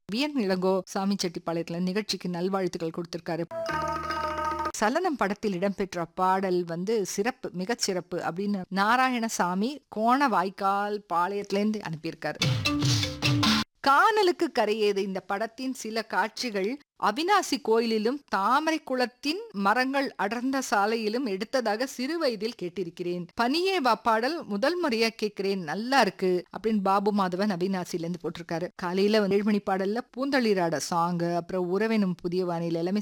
வியன் இளங்கோ சாமி செட்டிப்பாளையத்துல நிகழ்ச்சிக்கு நல்வாழ்த்துக்கள் கொடுத்திருக்காரு சலனம் படத்தில் இடம்பெற்ற பாடல் வந்து சிறப்பு மிகச் சிறப்பு அப்படின்னு நாராயணசாமி கோண வாய்க்கால் பாளையத்திலேருந்து அனுப்பியிருக்காரு காணலுக்கு கரையேது இந்த படத்தின் சில காட்சிகள் அவினாசி கோயிலிலும் தாமரை குளத்தின் மரங்கள் அடர்ந்த சாலையிலும் எடுத்ததாக சிறு வயதில் கேட்டிருக்கிறேன் பனியே வா பாடல் முதல் முறையா கேட்கிறேன் நல்லா இருக்கு அப்படின்னு பாபு மாதவன் அவினாசில இருந்து போட்டிருக்காரு காலையில வந்து ஏழு மணி பாடல்ல பூந்தளிராட சாங் அப்புறம் உறவெனும் புதிய வானிலை எல்லாமே